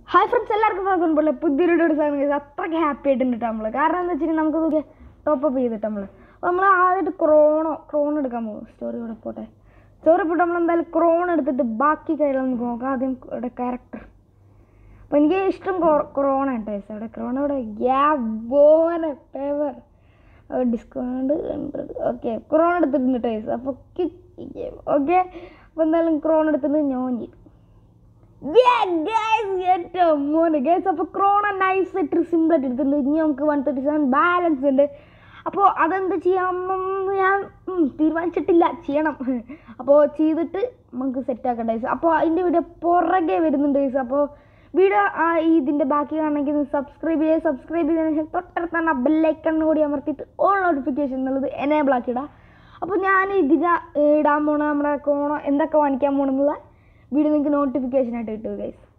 hi friends എല്ലാവർക്കും fasten പോലെ പുതിയൊരു ഒരു സാധനം കഴിച്ചത് അത്രയ്ക്ക് ഹാപ്പി ആയിട്ടുണ്ട് നമ്മൾ കാരണം എന്താ വെച്ചിട്ടുണ്ടെങ്കിൽ നമുക്ക് നോക്കിയാൽ ടോപ്പ് അപ്പ് ചെയ്തിട്ട് നമ്മൾ അപ്പോൾ നമ്മൾ ആദ്യമായിട്ട് ക്രോണോ ക്രോൺ എടുക്കാൻ പോകും സ്റ്റോറി ഇവിടെ പോട്ടെ സ്റ്റോറി പോട്ടെ നമ്മൾ എന്തായാലും ക്രോൺ എടുത്തിട്ട് ബാക്കി കാര്യങ്ങൾ നമുക്ക് നോക്കാം ആദ്യം ഇവിടെ ക്യാരക്ടർ അപ്പോൾ എനിക്ക് ഇഷ്ടം ക്രോണ കേട്ടോ ഇവിടെ ക്രോണ ഇവിടെ ഗ്യാബോന പേവർ ഡിസ്കൗണ്ട് ഓക്കെ ക്രോൺ എടുത്തിട്ടുണ്ട് ടൈസ് അപ്പോൾ ഓക്കെ അപ്പോൾ എന്തായാലും ക്രോൺ എടുത്തിട്ട് ഞാൻ ചെയ്യും ഏറ്റവും മോനെ ഗൈസ് അപ്പോൾ ക്രോണ നൈസ് ആയിട്ട് സിമ്പിൾ ആയിട്ട് എടുത്തിട്ടുണ്ട് ഇനി നമുക്ക് വൺ തേർട്ടി സെവൻ ബാലൻസ് ഉണ്ട് അപ്പോൾ അതെന്ത് ചെയ്യാമെന്ന് ഞാൻ ഉം, തീരുമാനിച്ചിട്ടില്ല ചെയ്യണം അപ്പോൾ ചെയ്തിട്ട് നമുക്ക് സെറ്റ് ആക്കാം ഡേയ്സ് അപ്പോൾ അതിൻ്റെ വീഡിയോ പുറകെ വരുന്നുണ്ട് ഡേയ്സ് അപ്പോൾ വീഡിയോ ആ ഇതിൻ്റെ ബാക്കി കാണണമെങ്കിൽ സബ്സ്ക്രൈബ് ചെയ്യുക സബ്സ്ക്രൈബ് ചെയ്തതിന് ശേഷം തൊട്ടടുത്താണ് ബെല്ലൈക്കൺ കൂടി അമർത്തിയിട്ട് ഓൾ നോട്ടിഫിക്കേഷൻ എന്നുള്ളത് എനേബിൾ ആക്കിയിടുക അപ്പോൾ ഞാൻ ഇതിന് ഇടാൻ പോണ നമ്മുടെ കോണോ എന്തൊക്കെ വാങ്ങിക്കാൻ പോകണമെന്നുള്ള വീഡിയോ നിങ്ങൾക്ക് നോട്ടിഫിക്കേഷൻ ആയിട്ട് കിട്ടുക ഗൈസ്